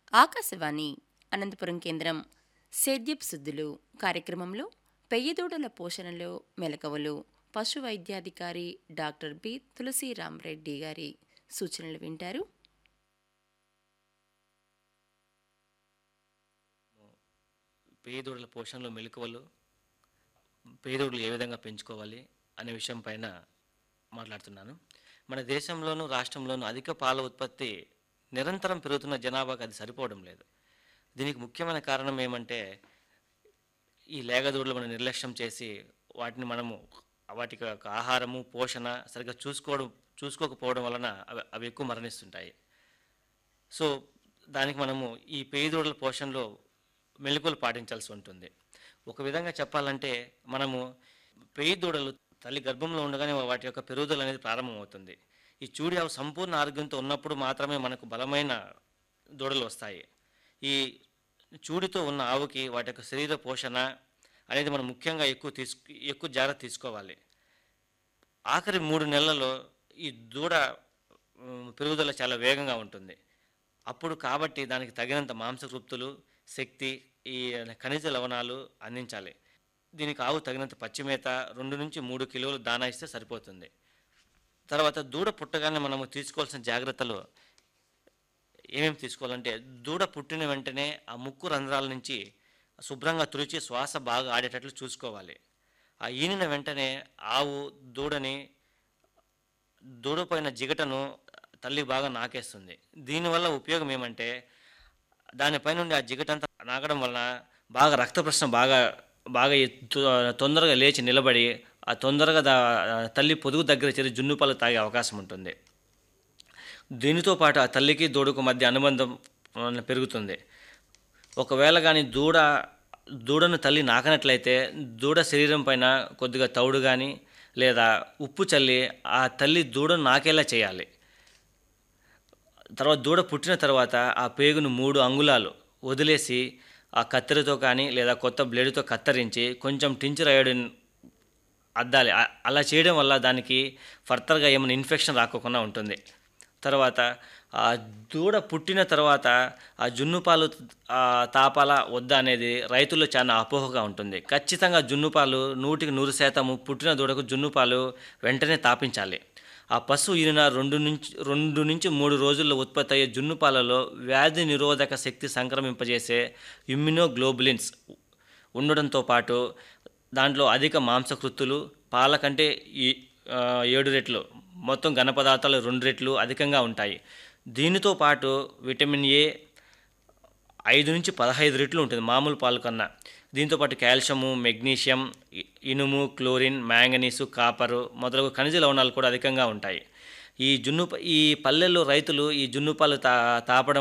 ఆకాశవాణి అనంతపురం కేంద్రం సేద్యప్ సుద్దులు కార్యక్రమంలో పెయ్యదూడల పోషణలో మెలకువలు పశు వైద్యాధికారి డాక్టర్ బి తులసిరామ్ రెడ్డి గారి సూచనలు వింటారు పేదోడుల పోషణలో మెలకువలు పేదోడులు ఏ విధంగా పెంచుకోవాలి అనే విషయం పైన మాట్లాడుతున్నాను మన దేశంలోనూ రాష్ట్రంలోనూ అధిక పాల ఉత్పత్తి నిరంతరం పెరుగుతున్న జనాభాకు అది సరిపోవడం లేదు దీనికి ముఖ్యమైన కారణం ఏమంటే ఈ లేగదూడలు మనం నిర్లక్ష్యం చేసి వాటిని మనము వాటికి ఒక ఆహారము పోషణ సరిగ్గా చూసుకోవడం చూసుకోకపోవడం వలన అవి అవి ఎక్కువ మరణిస్తుంటాయి సో దానికి మనము ఈ పేదోడుల పోషణలో మెలకువలు పాటించాల్సి ఉంటుంది ఒక విధంగా చెప్పాలంటే మనము పేదోడలు తల్లి గర్భంలో ఉండగానే వాటి యొక్క పెరుగుదల అనేది ప్రారంభమవుతుంది ఈ చూడి ఆవు సంపూర్ణ ఆరోగ్యంతో ఉన్నప్పుడు మాత్రమే మనకు బలమైన దూడలు వస్తాయి ఈ చూడితో ఉన్న ఆవుకి వాటి యొక్క శరీర పోషణ అనేది మనం ముఖ్యంగా ఎక్కువ తీసుకు ఎక్కువ జాగ్రత్త తీసుకోవాలి ఆఖరి మూడు నెలల్లో ఈ దూడ ఉమ్, పెరుగుదల చాలా వేగంగా ఉంటుంది అప్పుడు కాబట్టి దానికి తగినంత మాంసకృప్తులు శక్తి ఈ ఖనిజ లవణాలు అందించాలి దీనికి ఆవు తగినంత పచ్చిమేత రెండు నుంచి మూడు కిలోలు దానా ఇస్తే సరిపోతుంది తర్వాత దూడ పుట్టగానే మనము తీసుకోవాల్సిన జాగ్రత్తలు ఏమేమి తీసుకోవాలంటే దూడ పుట్టిన వెంటనే ఆ ముక్కు రంధ్రాల నుంచి శుభ్రంగా తుడిచి శ్వాస బాగా ఆడేటట్లు చూసుకోవాలి ఆ ఈనిన వెంటనే ఆవు దూడని దూడపైన జిగటను తల్లి బాగా నాకేస్తుంది దీనివల్ల ఉపయోగం ఏమంటే దానిపైన ఉండి ఆ జిగటంతా నాకడం వలన బాగా రక్త ప్రశ్న బాగా బాగా ఎత్తు- తొందరగా లేచి నిలబడి ఆ తొందరగా దా తల్లి పొదుగు దగ్గర చేరి జున్ను పాలు తాగే అవకాశం ఉంటుంది దీనితో పాటు ఆ తల్లికి దూడకు మధ్య అనుబంధం ఆ, పెరుగుతుంది ఒకవేళ కానీ దూడ దూడను తల్లి నాకనట్లయితే దూడ శరీరం పైన కొద్దిగా తౌడు కానీ లేదా ఉప్పు చల్లి ఆ తల్లి దూడను నాకేలా చేయాలి తర్వాత దూడ పుట్టిన తర్వాత ఆ పేగును మూడు అంగుళాలు వదిలేసి ఆ కత్తెరతో కానీ లేదా కొత్త బ్లేడుతో కత్తిరించి కొంచెం టించర్ అయోడిన్ అద్దాలి అ- అలా చేయడం వల్ల దానికి ఫర్దర్గా ఏమైనా ఇన్ఫెక్షన్ రాకోకుండా ఉంటుంది తర్వాత ఆ దూడ పుట్టిన తర్వాత ఆ జున్ను పాలు ఆ, తాపాలా వద్దా అనేది రైతుల్లో చాలా అపోహగా ఉంటుంది ఖచ్చితంగా జున్ను పాలు నూటికి నూరు శాతము పుట్టిన దూడకు జున్ను పాలు వెంటనే తాపించాలి ఆ పశువు ఈనిన రెండు నుంచి రెండు నుంచి మూడు రోజుల్లో ఉత్పత్తి అయ్యే జున్ను పాలలో వ్యాధి నిరోధక శక్తి సంక్రమింపజేసే ఇమ్యునోగ్లోబులిన్స్ ఉండడంతో పాటు దాంట్లో అధిక మాంసకృత్తులు పాల కంటే ఈ ఆ, ఏడు రెట్లు మొత్తం ఘన పదార్థాలు రెండు రెట్లు అధికంగా ఉంటాయి దీనితో పాటు విటమిన్ ఏ ఐదు నుంచి పదహైదు రెట్లు ఉంటుంది మామూలు పాలు కన్నా దీంతోపాటు కాల్షియము మెగ్నీషియం ఇ- ఇనుము క్లోరిన్ మ్యాంగనీసు కాపరు మొదలగు ఖనిజ లవణాలు కూడా అధికంగా ఉంటాయి ఈ జున్ను ప- ఈ పల్లెల్లో రైతులు ఈ జున్ను పాలు తా తాపడం